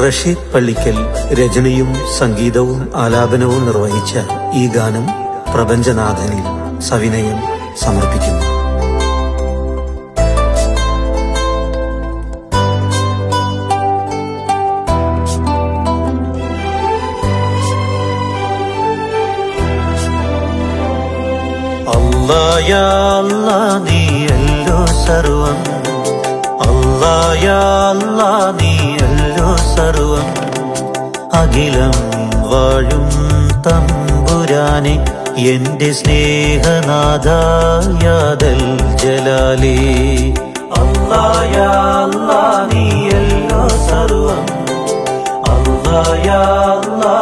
റഷീദ് പള്ളിക്കൽ രചനയും സംഗീതവും ആലാപനവും നിർവഹിച്ച ഈ ഗാനം പ്രപഞ്ചനാഥനിൽ സവിനയം സമർപ്പിക്കുന്നു അല്ലായാ അല്ലാ നീയല്ലോ സർവം അല്ലായാ അല്ലാ നീയല്ലോ സർവം അഖിലം വാഴും തമ്പുരാനെ എന്റെ സ്നേഹനാഥായാദൽ ജലാലേ അല്ലായാ അല്ലാ നീയല്ലോ സർവം അല്ലായാ അല്ലാ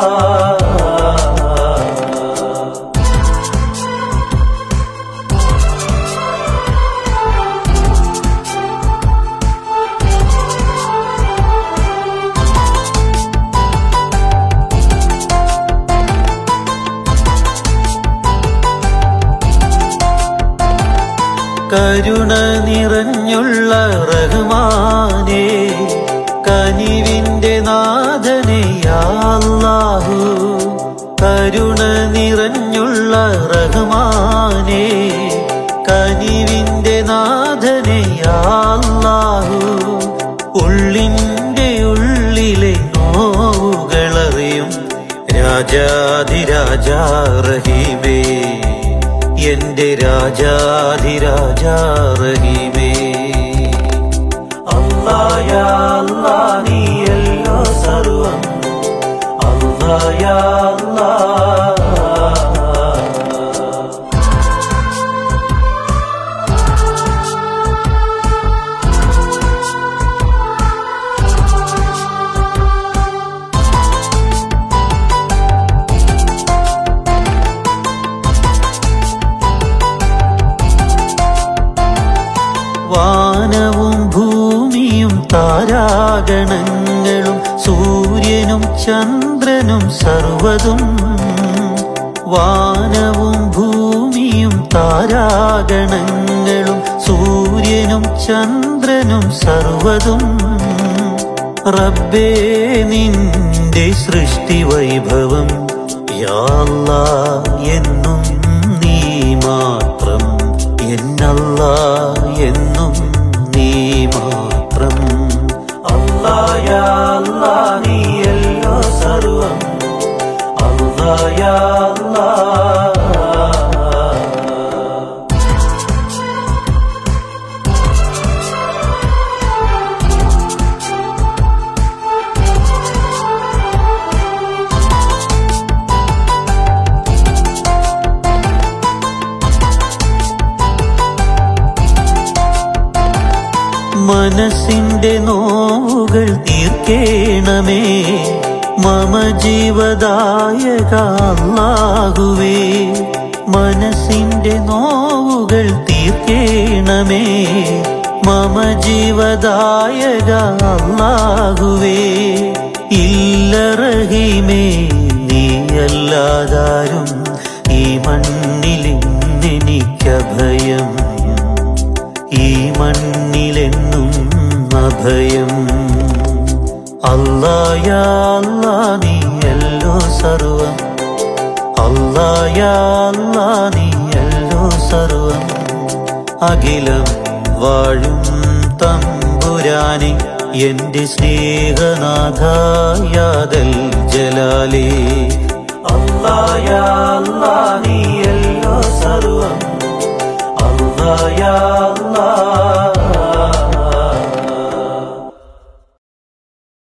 കരുണ നിറഞ്ഞുള്ള റഹ്മാനേ കനിവിന്റെ നാഥനെ യാല്ലാഹു കരുണ നിറഞ്ഞുള്ള റഹ്മാനേ കനിവിന്റെ നാഥനെ യാല്ലാഹു ഉള്ളിന്റെ ഉള്ളിലെ നോവുകളറിയും രാജാതിരാജാ റഹീമേ എന്റെ രാജാധിരാജാ റഹീമേ അല്ലായാ അല്ലാ നീയല്ലോ സർവം അല്ലായാ അല്ലാ വാനവും ഭൂമിയും താരാഗണങ്ങളും സൂര്യനും ചന്ദ്രനും സർവതും വാനവും ഭൂമിയും താരാഗണങ്ങളും സൂര്യനും ചന്ദ്രനും സർവതും റബ്ബേ നിന്റെ സൃഷ്ടി വൈഭവം യാല്ലാ എന്നും നീ മാത്രം എന്നല്ല എന്നും നീ മാത്രം അല്ലായാ അല്ലാ നീയല്ലോ സർവം അല്ലായാ അല്ലാ മനസ്സിന്റെ നോവുകൾ തീർക്കേണമേ മമ ജീവദായകാഹുവേ മനസ്സിന്റെ നോവുകൾ തീർക്കേണമേ മമ ജീവദായകാഹുവേ ഇല്ല റഹീമേ നീയല്ലാതാരും ഈ മണ്ണിൽ ഇന്നെനിക്കഭയം ഈ മണ്ണിലെന്നും അഭയം അല്ലായാ അല്ലാ നീയല്ലോ സർവം അല്ലായാ അല്ലാ നീയല്ലോ സർവം അഖിലം വാഴും തമ്പുരാനെ എന്റെ സ്നേഹനാഥായാദൽ ജലാലേ അല്ലായാ അല്ലാ നീയല്ലോ സർവം അല്ലായാ അല്ലാ